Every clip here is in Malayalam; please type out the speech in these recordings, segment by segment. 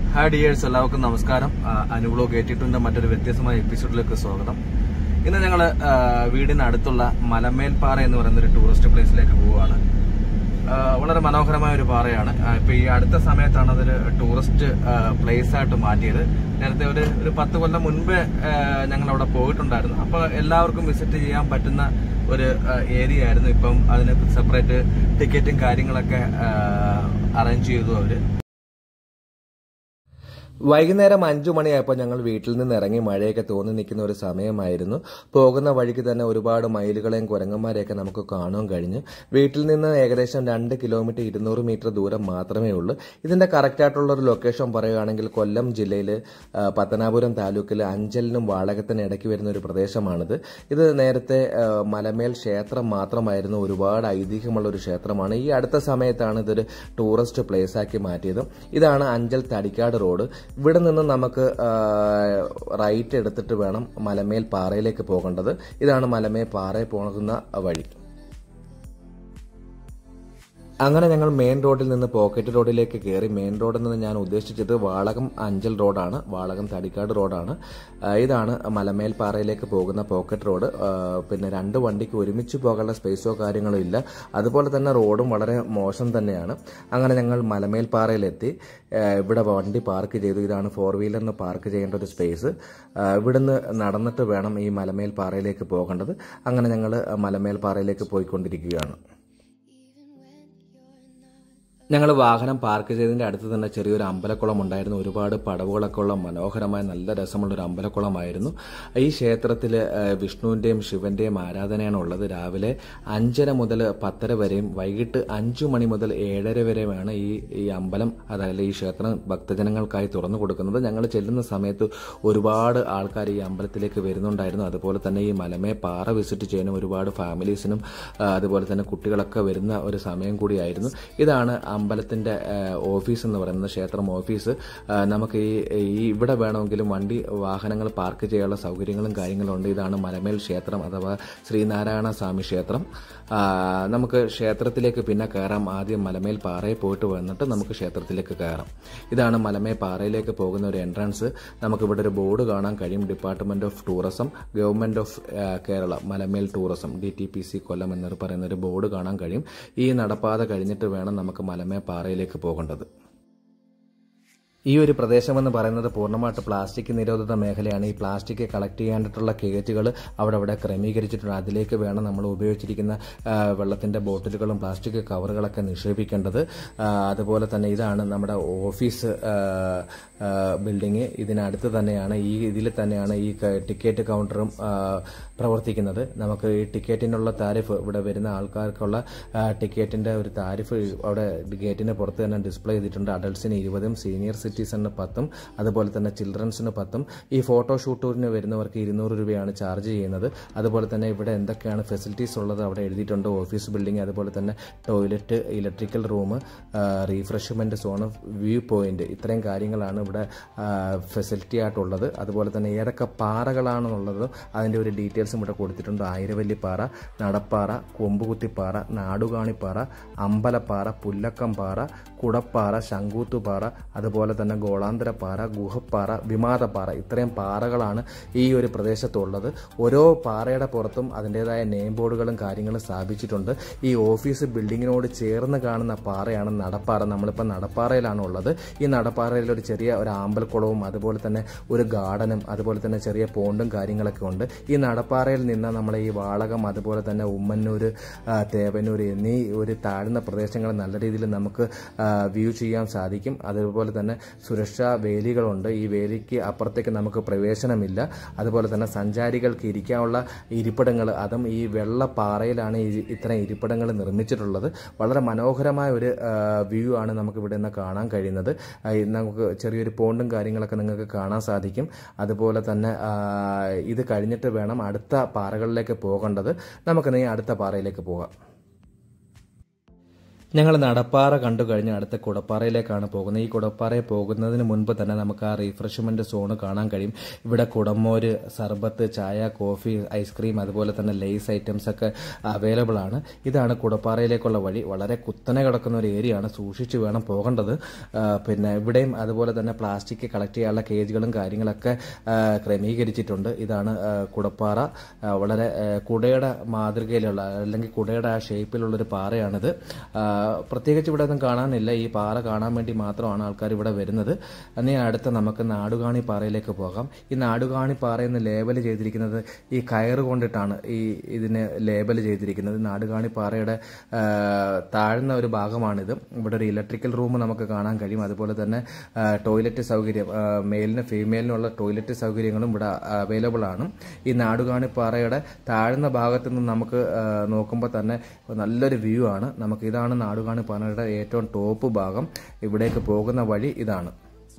ഹായ് ഡിയേഴ്സ് എല്ലാവർക്കും നമസ്കാരം അനുബ്ലോ കേട്ടിട്ടുണ്ട് മറ്റൊരു വ്യത്യസ്തമായ എപ്പിസോഡിലേക്ക് സ്വാഗതം ഇന്ന് ഞങ്ങൾ വീടിന് അടുത്തുള്ള മലമേൽപ്പാറ എന്ന് പറയുന്ന ഒരു ടൂറിസ്റ്റ് പ്ലേസിലേക്ക് പോവുകയാണ് ആ, വളരെ മനോഹരമായ ഒരു പാറയാണ് ആ, ഇപ്പൊ ഈ അടുത്ത സമയത്താണ് അതൊരു ടൂറിസ്റ്റ് പ്ലേസ് ആയിട്ട് മാറ്റിയത് നേരത്തെ ഒരു ഒരു പത്ത് കൊല്ലം മുൻപേ ഞങ്ങൾ അവിടെ പോയിട്ടുണ്ടായിരുന്നു അപ്പോൾ എല്ലാവർക്കും വിസിറ്റ് ചെയ്യാൻ പറ്റുന്ന ഒരു ഏരിയ ആയിരുന്നു ഇപ്പം അതിന് സെപ്പറേറ്റ് ടിക്കറ്റും കാര്യങ്ങളൊക്കെ അറേഞ്ച് ചെയ്തു അവര് വൈകുന്നേരം അഞ്ചു മണിയായപ്പോൾ ഞങ്ങൾ വീട്ടിൽ നിന്ന് ഇറങ്ങി മഴയൊക്കെ തോന്നി നിൽക്കുന്ന ഒരു സമയമായിരുന്നു പോകുന്ന വഴിക്ക് തന്നെ ഒരുപാട് മയിലുകളെയും കുരങ്ങന്മാരെയൊക്കെ നമുക്ക് കാണാൻ കഴിഞ്ഞു വീട്ടിൽ നിന്ന് ഏകദേശം രണ്ട് കിലോമീറ്റർ ഇരുന്നൂറ് മീറ്റർ ദൂരം മാത്രമേ ഉള്ളൂ ഇതിന്റെ കറക്റ്റ് ആയിട്ടുള്ള ഒരു ലൊക്കേഷൻ പറയുകയാണെങ്കിൽ കൊല്ലം ജില്ലയിൽ പത്തനാപുരം താലൂക്കിൽ അഞ്ചലിനും വാളകത്തിനും ഇടയ്ക്ക് വരുന്ന ഒരു പ്രദേശമാണിത് ഇത് നേരത്തെ ആ, മലമേൽ ക്ഷേത്രം മാത്രമായിരുന്നു ഒരുപാട് ഐതിഹ്യമുള്ള ഒരു ക്ഷേത്രമാണ് ഈ അടുത്ത സമയത്താണ് ഇതൊരു ടൂറിസ്റ്റ് പ്ലേസ് ആക്കി മാറ്റിയത് ഇതാണ് അഞ്ചൽ തടിക്കാട് റോഡ് ഇവിടെ നിന്ന് നമുക്ക് ആ, റൈറ്റ് എടുത്തിട്ട് വേണം മലമേൽ പാറയിലേക്ക് പോകേണ്ടത് ഇതാണ് മലമേൽ പാറയിൽ പോകുന്ന വഴി അങ്ങനെ ഞങ്ങൾ മെയിൻ റോഡിൽ നിന്ന് പോക്കറ്റ് റോഡിലേക്ക് കയറി മെയിൻ റോഡിൽ നിന്ന് ഞാൻ ഉദ്ദേശിച്ചത് വാളകം അഞ്ചൽ റോഡാണ് വാളകം തടിക്കാട് റോഡാണ് ആ, ഇതാണ് മലമേൽ പാറയിലേക്ക് പോകുന്ന പോക്കറ്റ് റോഡ് ആ, പിന്നെ രണ്ട് വണ്ടിക്ക് ഒരുമിച്ച് പോകാനുള്ള സ്പേസോ കാര്യങ്ങളോ ഇല്ല അതുപോലെ തന്നെ റോഡും വളരെ മോശം തന്നെയാണ് അങ്ങനെ ഞങ്ങൾ മലമേൽ പാറയിലെത്തി ആ, ഇവിടെ വണ്ടി പാർക്ക് ചെയ്തു ഇതാണ് ഫോർ വീലറിന് പാർക്ക് ചെയ്യേണ്ട ഒരു സ്പേസ് ആ, ഇവിടുന്ന് നടന്നിട്ട് വേണം ഈ മലമേൽ പാറയിലേക്ക് പോകേണ്ടത് അങ്ങനെ ഞങ്ങൾ മലമേൽ പാറയിലേക്ക് പോയിക്കൊണ്ടിരിക്കുകയാണ് ഞങ്ങൾ വാഹനം പാർക്ക് ചെയ്തതിന്റെ അടുത്ത് തന്നെ ചെറിയൊരു അമ്പലക്കുളം ഉണ്ടായിരുന്നു ഒരുപാട് പടവുകളൊക്കെ ഉള്ള മനോഹരമായ നല്ല രസമുള്ള ഒരു അമ്പലക്കുളമായിരുന്നു ഈ ക്ഷേത്രത്തിൽ വിഷ്ണുവിന്റെയും ശിവന്റെയും ആരാധനയാണ് ഉള്ളത് രാവിലെ അഞ്ചര മുതൽ പത്തര വരെയും വൈകിട്ട് അഞ്ചു മണി മുതൽ ഏഴര വരെയുമാണ് ഈ ഈ അമ്പലം അതായത് ഈ ക്ഷേത്രം ഭക്തജനങ്ങൾക്കായി തുറന്നു കൊടുക്കുന്നത് ഞങ്ങൾ ചെല്ലുന്ന സമയത്ത് ഒരുപാട് ആൾക്കാർ ഈ അമ്പലത്തിലേക്ക് വരുന്നുണ്ടായിരുന്നു അതുപോലെ തന്നെ ഈ മലമേ പാറ വിസിറ്റ് ചെയ്യാനും ഒരുപാട് ഫാമിലീസിനും ആ, അതുപോലെ തന്നെ കുട്ടികളൊക്കെ വരുന്ന ഒരു സമയം കൂടിയായിരുന്നു ഇതാണ് അമ്പലത്തിന്റെ ആ, ഓഫീസ് എന്ന് പറയുന്നത് ക്ഷേത്രം ഓഫീസ് ആ, നമുക്ക് ഈ ഈ ഇവിടെ വേണമെങ്കിലും വണ്ടി വാഹനങ്ങൾ പാർക്ക് ചെയ്യാനുള്ള സൗകര്യങ്ങളും കാര്യങ്ങളും ഉണ്ട് ഇതാണ് മലമേൽ ക്ഷേത്രം അഥവാ ശ്രീനാരായണ സ്വാമി ക്ഷേത്രം ആ, നമുക്ക് ക്ഷേത്രത്തിലേക്ക് പിന്നെ കയറാം ആദ്യം മലമേൽ പാറയിൽ പോയിട്ട് വന്നിട്ട് നമുക്ക് ക്ഷേത്രത്തിലേക്ക് കയറാം ഇതാണ് മലമേൽ പാറയിലേക്ക് പോകുന്ന ഒരു എൻട്രൻസ് നമുക്ക് ഇവിടെ ഒരു ബോർഡ് കാണാൻ കഴിയും department of tourism government of ആ, Kerala Malamel tourism D T P C Kollam എന്ന് പറയുന്ന ഒരു ബോർഡ് കാണാൻ കഴിയും ഈ നടപ്പാത കഴിഞ്ഞിട്ട് വേണം നമുക്ക് മലമേ പാറയിലേക്ക് പോകേണ്ടത് ഈ ഒരു പ്രദേശമെന്ന് പറയുന്നത് പൂർണ്ണമായിട്ട് പ്ലാസ്റ്റിക് നിരോധിത മേഖലയാണ് ഈ പ്ലാസ്റ്റിക് കളക്ട് ചെയ്യാനായിട്ടുള്ള കേജുകൾ അവിടെ അവിടെ ക്രമീകരിച്ചിട്ടുണ്ട് അതിലേക്ക് വേണം നമ്മൾ ഉപയോഗിച്ചിരിക്കുന്ന ആ, വെള്ളത്തിന്റെ ബോട്ടിലുകളും പ്ലാസ്റ്റിക് കവറുകളൊക്കെ നിക്ഷേപിക്കേണ്ടത് ആ, അതുപോലെ തന്നെ ഇതാണ് നമ്മുടെ ഓഫീസ് ആ, ആ, ബിൽഡിംഗ് ഇതിനടുത്ത് തന്നെയാണ് ഈ ഇതിൽ തന്നെയാണ് ഈ ക- ടിക്കറ്റ് കൗണ്ടറും ആ, പ്രവർത്തിക്കുന്നത് നമുക്ക് ഈ ടിക്കറ്റിനുള്ള താരിഫ് ഇവിടെ വരുന്ന ആൾക്കാർക്കുള്ള ആ, ടിക്കറ്റിന്റെ ഒരു താരിഫ് അവിടെ ഗേറ്റിന് പുറത്ത് തന്നെ ഡിസ്പ്ലേ ചെയ്തിട്ടുണ്ട് അഡൾട്ട്സിന് ഇരുപതും സീനിയർ സിറ്റിസണിന് പത്തും അതുപോലെ തന്നെ ചിൽഡ്രൻസിന് പത്തും ഈ ഫോട്ടോഷൂട്ടിന് വരുന്നവർക്ക് ഇരുന്നൂറ് രൂപയാണ് ചാർജ് ചെയ്യുന്നത് അതുപോലെ തന്നെ ഇവിടെ എന്തൊക്കെയാണ് ഫെസിലിറ്റീസ് ഉള്ളത് അവിടെ എഴുതിയിട്ടുണ്ട് ഓഫീസ് ബിൽഡിംഗ് അതുപോലെ തന്നെ toilet electrical room refreshment zone view point ഇത്രയും കാര്യങ്ങളാണ് ഇവിടെ ഫെസിലിറ്റി ആയിട്ടുള്ളത് അതുപോലെ തന്നെ ഏതൊക്കെ പാറകളാണെന്നുള്ളത് അതിൻ്റെ ഒരു ഡീറ്റെയിൽസും ഇവിടെ കൊടുത്തിട്ടുണ്ട് ആയിരവല്ലിപ്പാറ നടപ്പാറ കൊമ്പുകുത്തിപ്പാറ നാടുകാണിപ്പാറ അമ്പലപ്പാറ പുല്ലക്കംപാറ കുടപ്പാറ ശങ്കൂത്തുപാറ അതുപോലെ തന്നെ ഗോളാന്തരപ്പാറ ഗുഹപ്പാറ വിമാതപ്പാറ ഇത്രയും പാറകളാണ് ഈ ഒരു പ്രദേശത്തുള്ളത് ഓരോ പാറയുടെ പുറത്തും അതിൻ്റെതായ നെയിം ബോർഡുകളും കാര്യങ്ങളും സ്ഥാപിച്ചിട്ടുണ്ട് ഈ ഓഫീസ് ബിൽഡിങ്ങിനോട് ചേർന്ന് കാണുന്ന പാറയാണ് നടപ്പാറ നമ്മളിപ്പോൾ നടപ്പാറയിലാണ് ഉള്ളത് ഈ നടപ്പാറയിൽ ഒരു ചെറിയ ഒരു ആമ്പൽക്കുളവും അതുപോലെ തന്നെ ഒരു ഗാർഡനും അതുപോലെ തന്നെ ചെറിയ പോണ്ടും കാര്യങ്ങളൊക്കെ ഉണ്ട് ഈ നടപ്പാറയിൽ നിന്ന് നമ്മൾ ഈ വാളകം അതുപോലെ തന്നെ ഉമ്മന്നൂർ ആ, തേവന്നൂർ എന്നീ ഒരു താഴ്ന്ന പ്രദേശങ്ങൾ നല്ല രീതിയിൽ നമുക്ക് വ്യൂ ചെയ്യാൻ സാധിക്കും അതുപോലെ തന്നെ സുരക്ഷാ വേലികളുണ്ട് ഈ വേലിക്ക് അപ്പുറത്തേക്ക് നമുക്ക് പ്രവേശനമില്ല അതുപോലെ തന്നെ സഞ്ചാരികൾക്ക് ഇരിക്കാനുള്ള ഇരിപ്പിടങ്ങൾ അതും ഈ വെള്ള പാറയിലാണ് ഈ ഇത്തരം ഇരിപ്പിടങ്ങൾ നിർമ്മിച്ചിട്ടുള്ളത് വളരെ മനോഹരമായ ഒരു വ്യൂ ആണ് നമുക്ക് ഇവിടെ നിന്ന് കാണാൻ കഴിയുന്നത് ആ, ഈ നമുക്ക് ചെറിയൊരു പോണ്ടും കാര്യങ്ങളൊക്കെ നിങ്ങൾക്ക് കാണാൻ സാധിക്കും അതുപോലെ തന്നെ ആ, ഇത് കഴിഞ്ഞിട്ട് വേണം അടുത്ത പാറകളിലേക്ക് പോകേണ്ടത് നമുക്ക് നീ അടുത്ത പാറയിലേക്ക് പോകാം ഞങ്ങൾ നടപ്പാറ കണ്ടു കഴിഞ്ഞ് അടുത്ത കുടപ്പാറയിലേക്കാണ് പോകുന്നത് ഈ കുടപ്പാറയിൽ പോകുന്നതിന് മുൻപ് തന്നെ നമുക്ക് ആ റീഫ്രഷ്മെന്റ് സോൺ കാണാൻ കഴിയും ഇവിടെ കുടമോര് സർബത്ത് ചായ കോഫി ഐസ്ക്രീം അതുപോലെ തന്നെ ലേസ് ഐറ്റംസ് ഒക്കെ അവൈലബിൾ ആണ് ഇതാണ് കുടപ്പാറയിലേക്കുള്ള വഴി വളരെ കുത്തനെ കിടക്കുന്ന ഒരു ഏരിയ ആണ് സൂക്ഷിച്ച് വേണം പോകേണ്ടത് ആ, പിന്നെ ഇവിടെയും അതുപോലെ തന്നെ പ്ലാസ്റ്റിക് കളക്ട് ചെയ്യാനുള്ള കേജുകളും കാര്യങ്ങളൊക്കെ ആ, ക്രമീകരിച്ചിട്ടുണ്ട് ഇതാണ് ആ, കുടപ്പാറ ആ, വളരെ ആ, കുടയുടെ മാതൃകയിലുള്ള അല്ലെങ്കിൽ കുടയുടെ ആ ഷേപ്പിലുള്ള ഒരു പാറയാണിത് ആ, പ്രത്യേകിച്ച് ഇവിടെ ഒന്നും കാണാനില്ല ഈ പാറ കാണാൻ വേണ്ടി മാത്രമാണ് ആൾക്കാർ ഇവിടെ വരുന്നത് ഇനി അടുത്ത നമുക്ക് നാടുകാണി പാറയിലേക്ക് പോകാം ഈ നാടുകാണി പാറയെന്ന് ലേബൽ ചെയ്തിരിക്കുന്നത് ഈ കയറ് കൊണ്ടിട്ടാണ് ഈ ഇതിന് ലേബൽ ചെയ്തിരിക്കുന്നത് നാടുകാണി പാറയുടെ ആ, താഴ്ന്ന ഒരു ഭാഗമാണിത് ഇവിടെ ഒരു ഇലക്ട്രിക്കൽ റൂം നമുക്ക് കാണാൻ കഴിയും അതുപോലെ തന്നെ ആ, ടോയ്ലറ്റ് സൗകര്യം ആ, മെയിലിനും ഫീമെയിലിനുള്ള ടോയ്ലറ്റ് സൗകര്യങ്ങളും ഇവിടെ അവൈലബിൾ ആണ് ഈ നാടുകാണി പാറയുടെ താഴ്ന്ന ഭാഗത്ത് നിന്ന് നമുക്ക് ആ, നോക്കുമ്പോൾ തന്നെ നല്ലൊരു വ്യൂ ആണ് നമുക്ക് ഇതാണ് നാടുകാണി പാറയുടെ ഏറ്റവും ടോപ്പ് ഭാഗം ഇവിടേക്ക് പോകുന്ന വഴി ഇതാണ്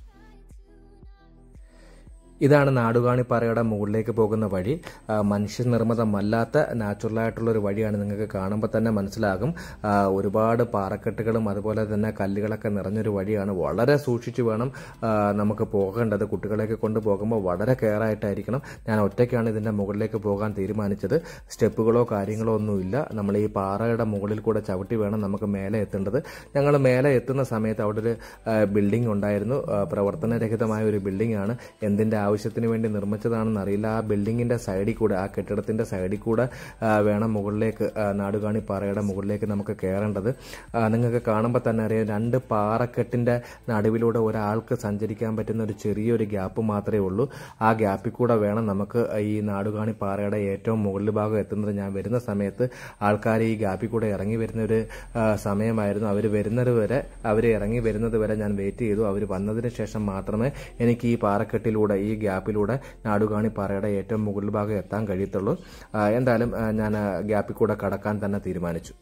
ഇതാണ് നാടുകാണിപ്പാറയുടെ മുകളിലേക്ക് പോകുന്ന വഴി ആ, മനുഷ്യനിർമ്മിതമല്ലാത്ത നാച്ചുറലായിട്ടുള്ള ഒരു വഴിയാണ് നിങ്ങൾക്ക് കാണുമ്പോൾ തന്നെ മനസ്സിലാകും ആ, ഒരുപാട് പാറക്കെട്ടുകളും അതുപോലെ തന്നെ കല്ലുകളൊക്കെ നിറഞ്ഞൊരു വഴിയാണ് വളരെ സൂക്ഷിച്ചു വേണം ആ, നമുക്ക് പോകേണ്ടത് കുട്ടികളെയൊക്കെ കൊണ്ട് പോകുമ്പോൾ വളരെ കെയർ ആയിട്ടായിരിക്കണം ഞാൻ ഒറ്റയ്ക്കാണ് ഇതിൻ്റെ മുകളിലേക്ക് പോകാൻ തീരുമാനിച്ചത് സ്റ്റെപ്പുകളോ കാര്യങ്ങളോ ഒന്നുമില്ല നമ്മൾ ഈ പാറയുടെ മുകളിൽ കൂടെ ചവിട്ടി വേണം നമുക്ക് മേലെ എത്തേണ്ടത് ഞങ്ങൾ മേലെ എത്തുന്ന സമയത്ത് അവിടെ ഒരു ബിൽഡിംഗ് ഉണ്ടായിരുന്നു ആ, പ്രവർത്തനരഹിതമായ ഒരു ബിൽഡിംഗ് ആണ് എന്തിന്റെ ആവശ്യത്തിന് വേണ്ടി നിർമ്മിച്ചതാണെന്ന് അറിയില്ല ആ ബിൽഡിങ്ങിന്റെ സൈഡിൽ കൂടെ ആ കെട്ടിടത്തിന്റെ സൈഡിൽ കൂടെ ആ, വേണം മുകളിലേക്ക് ആ, നാടുകാണി പാറയുടെ മുകളിലേക്ക് നമുക്ക് കയറേണ്ടത് ആ, നിങ്ങൾക്ക് കാണുമ്പോൾ തന്നെ അറിയാം രണ്ട് പാറക്കെട്ടിന്റെ നടുവിലൂടെ ഒരാൾക്ക് സഞ്ചരിക്കാൻ പറ്റുന്ന ഒരു ചെറിയൊരു ഗ്യാപ്പ് മാത്രമേ ഉള്ളൂ ആ ഗ്യാപ്പിൽ കൂടെ വേണം നമുക്ക് ഈ നാടുകാണി പാറയുടെ ഏറ്റവും മുകളിൽ ഭാഗം എത്തുന്നത് ഞാൻ വരുന്ന സമയത്ത് ആൾക്കാർ ഈ ഗ്യാപ്പിൽ കൂടെ ഇറങ്ങി വരുന്ന ഒരു ആ, സമയമായിരുന്നു അവർ വരുന്നത് വരെ അവർ ഇറങ്ങി വരുന്നത് വരെ ഞാൻ വെയിറ്റ് ചെയ്തു അവർ വന്നതിന് ശേഷം മാത്രമേ എനിക്ക് ഈ പാറക്കെട്ടിലൂടെ ഈ ഗ്യാപ്പിലൂടെ നാടുകാണി പാറയുടെ ഏറ്റവും മുകളിൽ ഭാഗം എത്താൻ കഴിയത്തുള്ളൂ ആ, എന്തായാലും ആ, ഞാൻ ആ ഗ്യാപ്പിൽ കൂടെ കടക്കാൻ തന്നെ തീരുമാനിച്ചു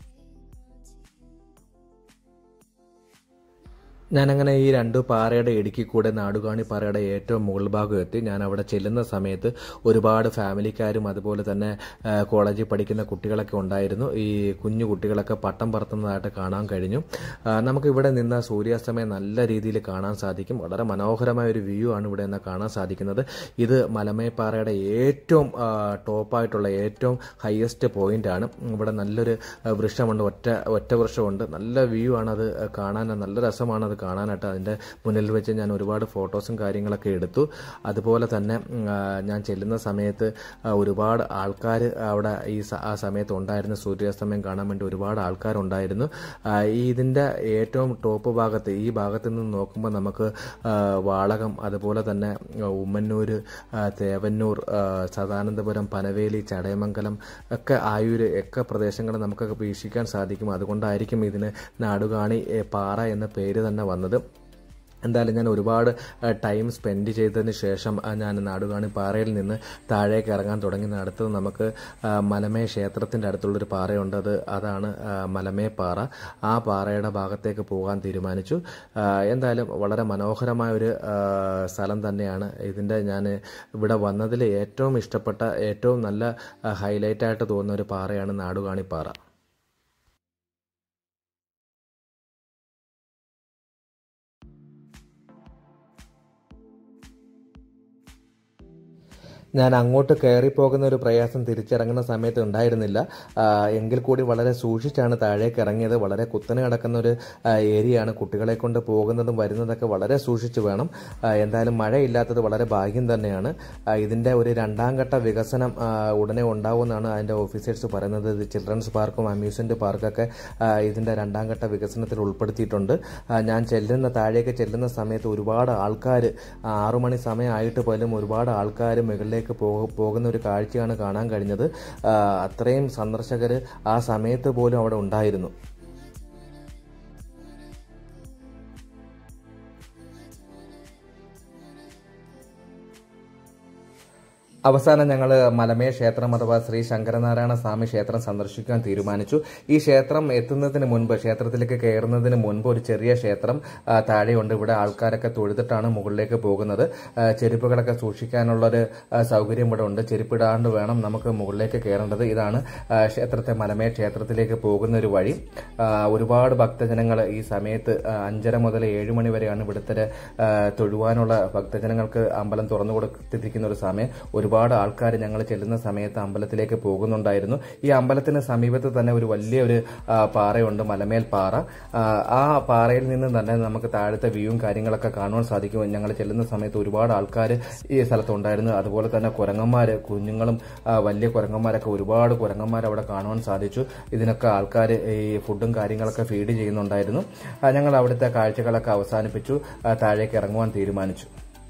ഞാനങ്ങനെ ഈ രണ്ട് പാറയുടെ ഇടുക്കി കൂടെ നാടുകാണി പാറയുടെ ഏറ്റവും മുകൾ ഭാഗം എത്തി ഞാൻ അവിടെ ചെല്ലുന്ന സമയത്ത് ഒരുപാട് ഫാമിലിക്കാരും അതുപോലെ തന്നെ ആ, കോളേജിൽ പഠിക്കുന്ന കുട്ടികളൊക്കെ ഉണ്ടായിരുന്നു ഈ കുഞ്ഞു കുട്ടികളൊക്കെ പട്ടം പറത്തുന്നതായിട്ട് കാണാൻ കഴിഞ്ഞു ആ, നമുക്ക് ഇവിടെ നിന്ന് സൂര്യാസ്തമയം നല്ല രീതിയിൽ കാണാൻ സാധിക്കും വളരെ മനോഹരമായ ഒരു വ്യൂ ആണ് ഇവിടെ നിന്ന് കാണാൻ സാധിക്കുന്നത് ഇത് മലമേപ്പാറയുടെ ഏറ്റവും ആ, ടോപ്പായിട്ടുള്ള ഏറ്റവും ഹയസ്റ്റ് പോയിന്റ് ആണ് ഇവിടെ നല്ലൊരു ആ, വൃക്ഷമുണ്ട് ഒറ്റ ഒറ്റ വൃക്ഷമുണ്ട് നല്ല വ്യൂ ആണ് അത് കാണാൻ നല്ല രസമാണ് അത് കാണാനായിട്ട് അതിൻ്റെ മുന്നിൽ വെച്ച് ഞാൻ ഒരുപാട് ഫോട്ടോസും കാര്യങ്ങളൊക്കെ എടുത്തു അതുപോലെ തന്നെ ഉം, ആ, ഞാൻ ചെല്ലുന്ന സമയത്ത് ആ, ഒരുപാട് ആൾക്കാർ അവിടെ ഈ സ- ആ സമയത്ത് ഉണ്ടായിരുന്നു സൂര്യാസ്തമയം കാണാൻ വേണ്ടി ഒരുപാട് ആൾക്കാരുണ്ടായിരുന്നു ആ, ഈ ഇതിൻ്റെ ഏറ്റവും ടോപ്പ് ഭാഗത്ത് ഈ ഭാഗത്ത് നിന്ന് നോക്കുമ്പോൾ നമുക്ക് ആ, വാളകം അതുപോലെ തന്നെ ആ, ഉമ്മന്നൂർ ആ, തേവന്നൂർ ആ, സദാനന്ദപുരം പനവേലി ചടയമംഗലം ഒക്കെ ആയൂര് ഒക്കെ പ്രദേശങ്ങൾ നമുക്കൊക്കെ വീക്ഷിക്കാൻ സാധിക്കും അതുകൊണ്ടായിരിക്കും ഇതിന് നാടുകാണി ഏ, പാറ എന്ന പേര് തന്നെ വന്നത് എന്തായാലും ഞാൻ ഒരുപാട് ടൈം സ്പെൻഡ് ചെയ്തതിന് ശേഷം ആ, ഞാൻ നാടുകാണി പാറയിൽ നിന്ന് താഴേക്ക് ഇറങ്ങാൻ തുടങ്ങി അടുത്തത് നമുക്ക് ആ, മലമേ ക്ഷേത്രത്തിൻ്റെ അടുത്തുള്ളൊരു പാറയുണ്ട് അത് അതാണ് ആ, മലമേ പാറ ആ പാറയുടെ ഭാഗത്തേക്ക് പോകാൻ തീരുമാനിച്ചു ആ, എന്തായാലും വളരെ മനോഹരമായ ഒരു ആ, സ്ഥലം തന്നെയാണ് ഇതിൻ്റെ ഞാൻ ഇവിടെ വന്നതിൽ ഏറ്റവും ഇഷ്ടപ്പെട്ട ഏറ്റവും നല്ല ഹൈലൈറ്റ് ആയിട്ട് തോന്നുന്ന ഒരു പാറയാണ് നാടുകാണി പാറ ഞാൻ അങ്ങോട്ട് കയറി പോകുന്ന ഒരു പ്രയാസം തിരിച്ചിറങ്ങുന്ന സമയത്ത് ഉണ്ടായിരുന്നില്ല ആ, എങ്കിൽ കൂടി വളരെ സൂക്ഷിച്ചാണ് താഴേക്ക് ഇറങ്ങിയത് വളരെ കുത്തനെ കിടക്കുന്ന ഒരു ആ, ഏരിയയാണ് കുട്ടികളെ കൊണ്ട് പോകുന്നതും വരുന്നതൊക്കെ വളരെ സൂക്ഷിച്ചു വേണം ആ, എന്തായാലും മഴയില്ലാത്തത് വളരെ ഭാഗ്യം തന്നെയാണ് ആ, ഇതിന്റെ ഒരു രണ്ടാം ഘട്ട വികസനം ആ, ഉടനെ ഉണ്ടാവുമെന്നാണ് അതിന്റെ ഓഫീസേഴ്സ് പറയുന്നത് ഇത് ചിൽഡ്രൻസ് പാർക്കും അമ്യൂസ്മെന്റ് പാർക്കൊക്കെ ആ, ഇതിന്റെ രണ്ടാം ഘട്ട വികസനത്തിൽ ഉൾപ്പെടുത്തിയിട്ടുണ്ട് ആ, ഞാൻ ചെല്ലുന്ന താഴേക്ക് ചെല്ലുന്ന സമയത്ത് ഒരുപാട് ആൾക്കാർ ആറു മണി സമയമായിട്ട് പോലും ഒരുപാട് ആൾക്കാർ മുകളിലേക്ക് പോ- പോകുന്ന ഒരു കാഴ്ചയാണ് കാണാൻ കഴിഞ്ഞത് ആ, അത്രയും സന്ദർശകർ ആ സമയത്ത് പോലും അവിടെ ഉണ്ടായിരുന്നു അവസാനം ഞങ്ങൾ മലമേ ക്ഷേത്രം അഥവാ ശ്രീ ശങ്കരനാരായണ സ്വാമി ക്ഷേത്രം സന്ദർശിക്കാൻ തീരുമാനിച്ചു ഈ ക്ഷേത്രം എത്തുന്നതിന് മുൻപ് ക്ഷേത്രത്തിലേക്ക് കയറുന്നതിന് മുൻപ് ഒരു ചെറിയ ക്ഷേത്രം ആ, താഴെയുണ്ട് ഇവിടെ ആൾക്കാരൊക്കെ തൊഴുതിട്ടാണ് മുകളിലേക്ക് പോകുന്നത് ആ, ചെരുപ്പുകളൊക്കെ സൂക്ഷിക്കാനുള്ളൊരു ആ, സൗകര്യം ഇവിടെ ഉണ്ട് ചെരുപ്പിടാണ്ട് വേണം നമുക്ക് മുകളിലേക്ക് കയറേണ്ടത് ഇതാണ് ആ, ക്ഷേത്രത്തെ മലമേ ക്ഷേത്രത്തിലേക്ക് പോകുന്ന ഒരു വഴി ആ, ഒരുപാട് ഭക്തജനങ്ങൾ ഈ സമയത്ത് ആ, അഞ്ചര മുതൽ ഏഴ് മണി വരെയാണ് ഇവിടുത്തെ ആ, തൊഴുവാനുള്ള ഭക്തജനങ്ങൾക്ക് അമ്പലം തുറന്നു കൊടുത്തിരിക്കുന്ന ഒരു സമയം ഒരുപാട് ആൾക്കാർ ഞങ്ങൾ ചെല്ലുന്ന സമയത്ത് അമ്പലത്തിലേക്ക് പോകുന്നുണ്ടായിരുന്നു ഈ അമ്പലത്തിന് സമീപത്ത് തന്നെ ഒരു വലിയൊരു ആ, പാറയുണ്ട് മലമേൽ പാറ ആ, ആ പാറയിൽ നിന്ന് തന്നെ നമുക്ക് താഴത്തെ വ്യൂവും കാര്യങ്ങളൊക്കെ കാണുവാൻ സാധിക്കും ഞങ്ങൾ ചെല്ലുന്ന സമയത്ത് ഒരുപാട് ആൾക്കാർ ഈ സ്ഥലത്തുണ്ടായിരുന്നു അതുപോലെ തന്നെ കുരങ്ങന്മാര് കുഞ്ഞുങ്ങളും ആ, വലിയ കുരങ്ങന്മാരൊക്കെ ഒരുപാട് കുരങ്ങന്മാർ അവിടെ കാണുവാൻ സാധിച്ചു ഇതിനൊക്കെ ആൾക്കാർ ഈ ഫുഡും കാര്യങ്ങളൊക്കെ ഫീഡ് ചെയ്യുന്നുണ്ടായിരുന്നു ആ, ഞങ്ങൾ അവിടുത്തെ കാഴ്ചകളൊക്കെ അവസാനിപ്പിച്ചു ആ, താഴേക്ക് ഇറങ്ങുവാൻ തീരുമാനിച്ചു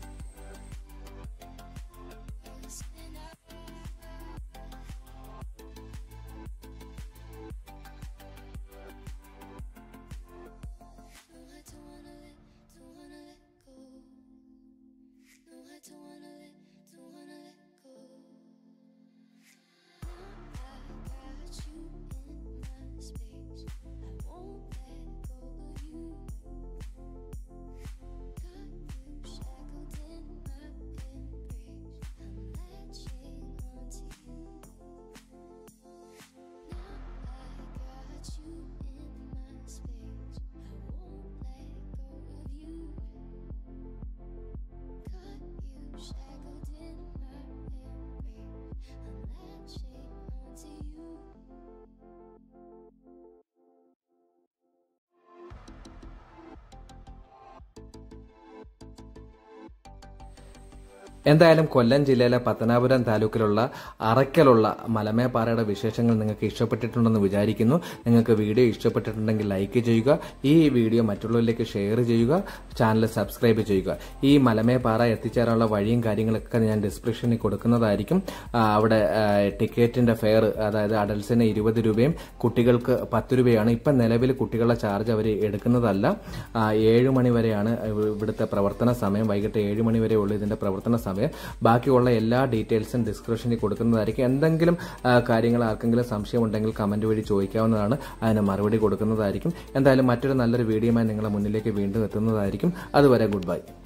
No, I don't wanna let, don't wanna let go. No, I don't wanna let, don't wanna let go. Now I got you in my space. I won't let go of you. Got you shackled in my embrace. I'm latching onto you. Now I got you in my space. I won't let go of you. Got you shackled in my embrace. I'm latching onto you. എന്തായാലും കൊല്ലം ജില്ലയിലെ പത്തനാപുരം താലൂക്കിലുള്ള അറയ്ക്കലുള്ള മലമേപ്പാറയുടെ വിശേഷങ്ങൾ നിങ്ങൾക്ക് ഇഷ്ടപ്പെട്ടിട്ടുണ്ടെന്ന് വിചാരിക്കുന്നു നിങ്ങൾക്ക് വീഡിയോ ഇഷ്ടപ്പെട്ടിട്ടുണ്ടെങ്കിൽ ലൈക്ക് ചെയ്യുക ഈ വീഡിയോ മറ്റുള്ളവരിലേക്ക് ഷെയർ ചെയ്യുക ചാനൽ സബ്സ്ക്രൈബ് ചെയ്യുക ഈ മലമേപ്പാറ എത്തിച്ചേരാനുള്ള വഴിയും കാര്യങ്ങളൊക്കെ ഞാൻ ഡിസ്ക്രിപ്ഷനിൽ കൊടുക്കുന്നതായിരിക്കും ആ, അവിടെ ആ, ടിക്കറ്റിന്റെ ഫെയർ അതായത് അഡൽസിന് ഇരുപത് രൂപയും കുട്ടികൾക്ക് പത്ത് രൂപയാണ് ഇപ്പം നിലവിൽ കുട്ടികളുടെ ചാർജ് അവർ എടുക്കുന്നതല്ല ആ, ഏഴ് മണി വരെയാണ് ഇവ- ഇവിടുത്തെ പ്രവർത്തന സമയം വൈകിട്ട് ഏഴ് മണി വരെ ഉള്ളൂ ഇതിന്റെ പ്രവർത്തന സമയം ബാക്കിയുള്ള എല്ലാ ഡീറ്റെയിൽസും ഡിസ്ക്രിപ്ഷനിൽ കൊടുക്കുന്നതായിരിക്കും എന്തെങ്കിലും ആ, കാര്യങ്ങൾ ആർക്കെങ്കിലും സംശയമുണ്ടെങ്കിൽ കമന്റ് വഴി ചോദിക്കാവുന്നതാണ് അതിന് മറുപടി കൊടുക്കുന്നതായിരിക്കും എന്തായാലും മറ്റൊരു നല്ലൊരു വീഡിയോയുമായി നിങ്ങളെ മുന്നിലേക്ക് വീണ്ടും എത്തുന്നതായിരിക്കും അതുവരെ ഗുഡ് ബൈ